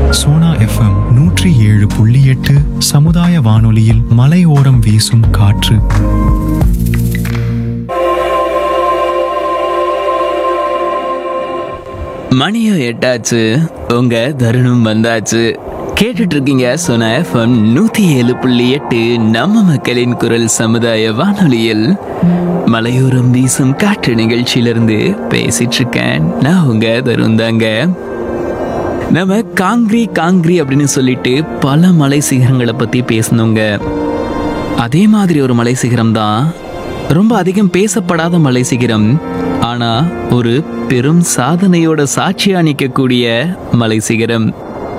Sona FM நூற்றி ஏழு புள்ளி எட்டு சமுதாய வானொலியில் மலையோரம் வீசும் காற்று மணியும் எட்டாச்சு உங்க தருணம் வந்தாச்சு கேட்டுட்டு இருக்கீங்க சொன்ன எஃப்எம் நூத்தி ஏழு புள்ளி எட்டு நம்ம மக்களின் குரல் சமுதாய வானொலியில் மலையோரம் வீசும் காற்று நிகழ்ச்சியிலிருந்து பேசிட்டு இருக்கேன் நான் உங்க தருண் தாங்க நம்ம காங்கிரி காங்கிரி அப்படின்னு சொல்லிட்டு பல மலை சிகரங்களை பத்தி பேசணுங்க அதே மாதிரி ஒரு மலை சிகரம் தான் ரொம்ப அதிகம் பேசப்படாத மலை சிகரம் ஆனா ஒரு பெரும் சாதனையோட சாட்சியா நிற்கக்கூடிய மலை சிகரம்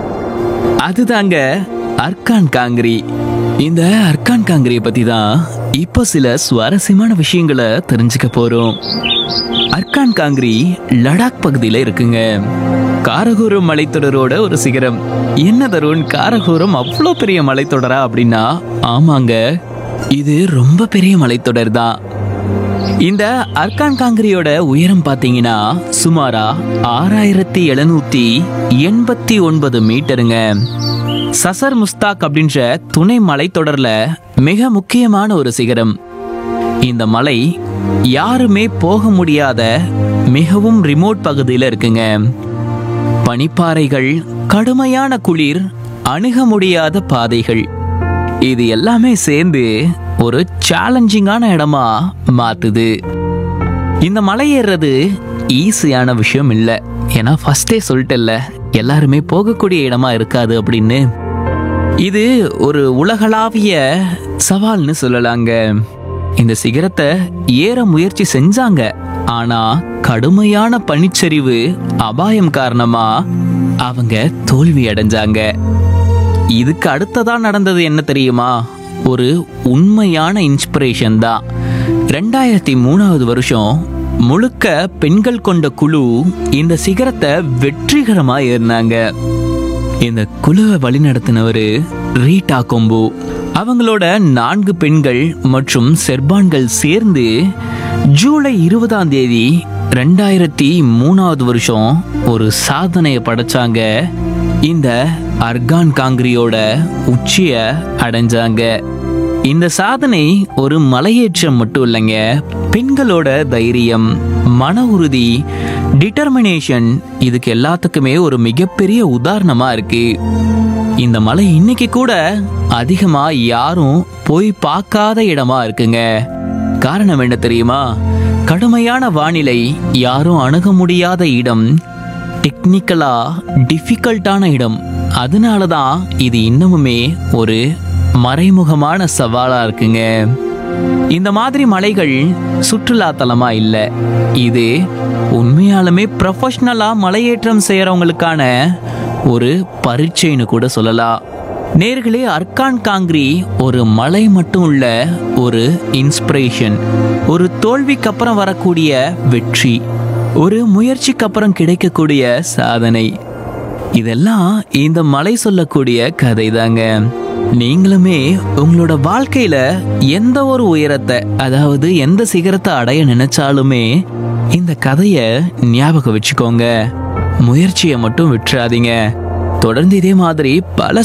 அதுதாங்க அர்கான் காங்கிரி இந்த அர்கான் காங்கிரியை பத்தி தான் இப்போ சில சுவாரஸ்யமான விஷயங்களை தெரிஞ்சுக்க போறோம் அர்கான் காங்கிரி லடாக் பகுதியில் இருக்குங்க காரகோரம் மலைத்தொடரோட ஒரு சிகரம் என்ன தருண் காரகோரம் அவ்வளோ பெரிய மலைத்தொடரா அப்படின்னா ஆமாங்க இது ரொம்ப பெரிய மலைத்தொடர் தான் இந்த அர்கான் காங்கிரியோட உயரம் பார்த்தீங்கன்னா சுமாரா ஆறாயிரத்தி எழுநூத்தி எண்பத்தி ஒன்பது மீட்டருங்க சசர் முஸ்தாக் அப்படின்ற துணை மலைத்தொடர்ல மிக முக்கியமான ஒரு சிகரம் இந்த மலை யாருமே போக முடியாத மிகவும் ரிமோட் பகுதியில் இருக்குங்க பனிப்பாறைகள் கடுமையான குளிர் அணுக முடியாத பாதைகள் இது எல்லாமே சேர்ந்து ஒரு சேலஞ்சிங்கான இடமா மாத்துது இந்த மலை ஏறுறது ஈஸியான விஷயம் இல்லை ஏன்னா ஃபர்ஸ்டே சொல்லிட்டேல்ல எல்லாருமே போகக்கூடிய இடமா இருக்காது அப்படின்னு இது ஒரு உலகளாவிய சவால்னு சொல்லலாங்க இந்த சிகரத்தை ஏற முயற்சி செஞ்சாங்க ஆனா கடுமையான பனிச்சரிவு அபாயம் காரணமா அவங்க தோல்வி அடைஞ்சாங்க இதுக்கு அடுத்ததா நடந்தது என்ன தெரியுமா ஒரு உண்மையான இன்ஸ்பிரேஷன் தான் ரெண்டாயிரத்தி மூணாவது வருஷம் முழுக்க பெண்கள் கொண்ட குழு இந்த சிகரத்தை வெற்றிகரமா ஏறினாங்க இந்த குழுவை வழிநடத்தினவர் ரீட்டா கொம்பு அவங்களோட நான்கு பெண்கள் மற்றும் செர்பான்கள் சேர்ந்து ஜூலை இருபதாம் தேதி ரெண்டாயிரத்தி மூணாவது வருஷம் ஒரு சாதனையை படைச்சாங்க இந்த அர்கான் காங்கிரியோட உச்சிய அடைஞ்சாங்க இந்த சாதனை ஒரு மலையேற்றம் மட்டும் இல்லைங்க பெண்களோட தைரியம் மன உறுதி டிட்டர்மினேஷன் இதுக்கு எல்லாத்துக்குமே ஒரு மிகப்பெரிய உதாரணமா இருக்கு இந்த மலை இன்னைக்கு கூட அதிகமா யாரும் போய் பார்க்காத இடமா இருக்குங்க காரணம் என்ன தெரியுமா கடுமையான வானிலை யாரும் அணுக முடியாத இடம் டெக்னிக்கலா டிஃபிகல்ட்டான இடம் அதனால தான் இது இன்னமுமே ஒரு மறைமுகமான சவாலா இருக்குங்க இந்த மாதிரி மலைகள் சுற்றுலா தலமா இல்ல இது உண்மையாலுமே ப்ரொஃபஷ்னலா மலையேற்றம் செய்யறவங்களுக்கான ஒரு பரீட்சைன்னு கூட சொல்லலாம் நேர்களே அர்கான் காங்கிரி ஒரு மலை மட்டும் இல்ல ஒரு இன்ஸ்பிரேஷன் ஒரு தோல்விக்கு அப்புறம் வரக்கூடிய வெற்றி ஒரு முயற்சிக்கு அப்புறம் கிடைக்கக்கூடிய சாதனை இதெல்லாம் இந்த மலை சொல்லக்கூடிய கதை தாங்க நீங்களுமே உங்களோட வாழ்க்கையில எந்த ஒரு உயரத்தை அதாவது எந்த சிகரத்தை அடைய நினைச்சாலுமே இந்த கதைய ஞாபகம் வச்சுக்கோங்க முயற்சியை மட்டும் விட்டுறாதீங்க தொடர்ந்து இதே மாதிரி பல